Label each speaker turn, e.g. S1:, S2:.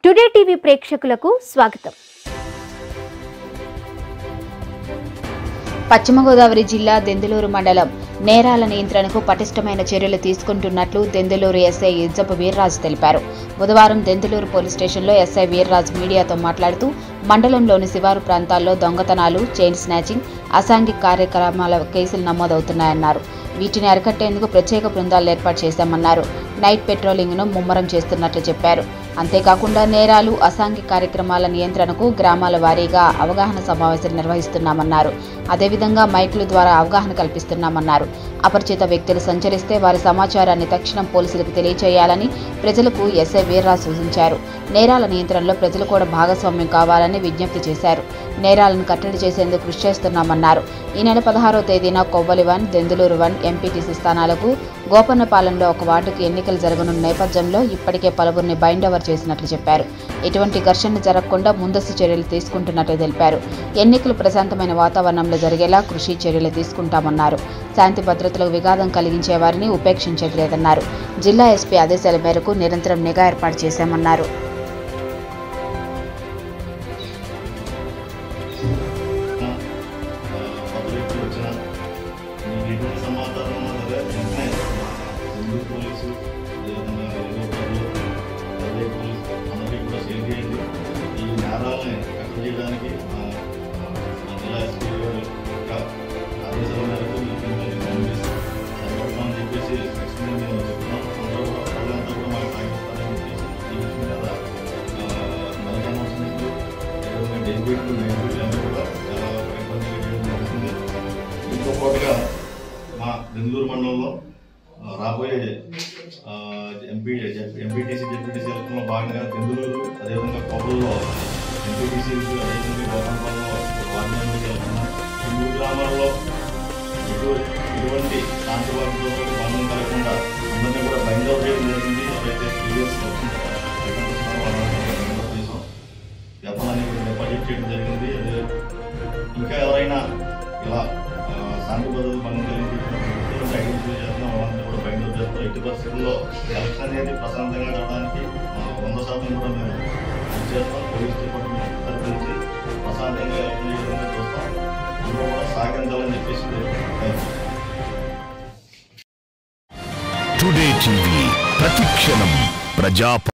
S1: Today TV ప్రేక్షకులకు స్వాగతం
S2: పశ్చిమ గోదావరి జిల్లా దెందులూరు మండలం నేరాల నియంత్రణకు పటిష్టమైన చర్యలు తీసుకుంటున్నట్లు దెందులూరు ఎస్ఐ ఇజ్జపు వీర్రాజు తెలిపారు బుధవారం దెందులూరు పోలీస్ స్టేషన్లో ఎస్ఐ వీర్రాజు మీడియాతో మాట్లాడుతూ మండలంలోని శివారు ప్రాంతాల్లో దొంగతనాలు చైన్ స్నాచింగ్ అసాంఘిక కార్యక్రమాల కేసులు నమోదవుతున్నాయన్నారు వీటిని అరికట్టేందుకు ప్రత్యేక బృందాలు ఏర్పాటు చేశామన్నారు నైట్ పెట్రోలింగ్ను ముమ్మరం చేస్తున్నట్లు చెప్పారు అంతేకాకుండా నేరాలు అసాంఘిక కార్యక్రమాల నియంత్రణకు గ్రామాల వారీగా అవగాహన సమావేశాలు నిర్వహిస్తున్నామన్నారు అదేవిధంగా మైకుల ద్వారా అవగాహన కల్పిస్తున్నామన్నారు అపరిచిత వ్యక్తులు సంచరిస్తే వారి సమాచారాన్ని తక్షణం పోలీసులకు తెలియచేయాలని ప్రజలకు ఎస్ఐ వీర్రాజు సూచించారు నేరాల నియంత్రణలో ప్రజలు కూడా భాగస్వామ్యం కావాలని విజ్ఞప్తి చేశారు నేరాలను కట్టడి చేసేందుకు కృషి చేస్తున్నామన్నారు ఈ నెల పదహారో తేదీన Kovvali one Denduluru one MPTC స్థానాలకు గోపన్నపాలెంలో ఒక వార్డుకు ఎన్నికలు జరగనున్న నేపథ్యంలో ఇప్పటికే పలువురిని బైండ్ ఓవర్ చేసినట్లు చెప్పారు ఎటువంటి ఘర్షణ జరగకుండా ముందస్తు చర్యలు తీసుకుంటున్నట్లు తెలిపారు ఎన్నికలు ప్రశాంతమైన వాతావరణంలో జరిగేలా కృషి చర్యలు తీసుకుంటామన్నారు శాంతి భద్రతలకు విఘాతం కలిగించే వారిని ఉపేక్షించేది లేదన్నారు జిల్లా ఎస్పీ ఆదేశాల మేరకు నిరంతరం నిఘా ఏర్పాటు చేశామన్నారు
S3: పబ్లిక్ వచ్చిన మీకు ఎటువంటి సమాచారం ఉన్నా సరే వెంటనే హిందూ పోలీసు అదేవిధంగా హిందూ ప్రజలు అదే పోలీసు అందరికీ కూడా షేర్ చేయండి ఈ నేరాలని కట్టడి చేయడానికి మా మా జిల్లా ఎస్పీ గారు యొక్క ఆదేశాల మేరకు మీకు మేము పంపిస్తాం సరిపడతామని చెప్పేసి ఖచ్చితంగా మేము చెప్తున్నాం అందరూ కూడా ప్రజలంతా కూడా మాకు సహాయపడతారని చెప్పేసి ఈ విషయం మీద మనకి అనౌన్స్మెంట్లు అదేవిధంగా డెలివేట్లు నైట్ అన్నీ కూడా చాలా ఫ్రీక్వెంట్గా చేయడం జరుగుతుంది దీంతో పాటుగా మా బెంగళూరు మండలంలో ఆ, రాబోయే ఎంపీ ఎంపీటీసీ జెడ్పీటీసీ ఎలక్షన్లో భాగంగా బెంగళూరు అదేవిధంగా కొబ్బరిలో ఎంపీటీసీ అదేవిధంగా గోపాలపాలెంలో వార్డు మెంబర్కి వెళ్తున్నాం ఈ మూడు గ్రామాల్లో ఎటు ఎటువంటి శాంతి భద్రతలకు భంగం కలగకుండా అందరినీ కూడా బైండ్ అవుట్ చేయడం జరిగింది ఎవరైతే సీరియస్ చేసాం వ్యాపారాన్ని కూడా డిపాజిట్ చేయడం జరిగింది అదే ఇంకా ఎవరైనా ఇలా ఆ, శాంతి భద్రతలు భంగం కలిగించి వ్యక్తులను ఐడెంటిఫై చేస్తున్నాం వాళ్ళంతా కూడా బైండ్ అవుట్ చేస్తాం ఎట్టి పరిస్థితుల్లో ఎలక్షన్ అనేది ప్రశాంతంగా జరగడానికి ఆ, వంద శాతం కూడా మేము కృషి చేస్తాం పోలీస్ డిపార్ట్మెంట్ తరఫు నుంచి ప్రశాంతంగా ఎలక్షన్ ఏ విధంగా చూస్తాం అందరూ కూడా సహకరించాలని చెప్పేసి కోరుకుంటున్నాం.
S4: టుడే టీవీ ప్రతిక్షణం ప్రజా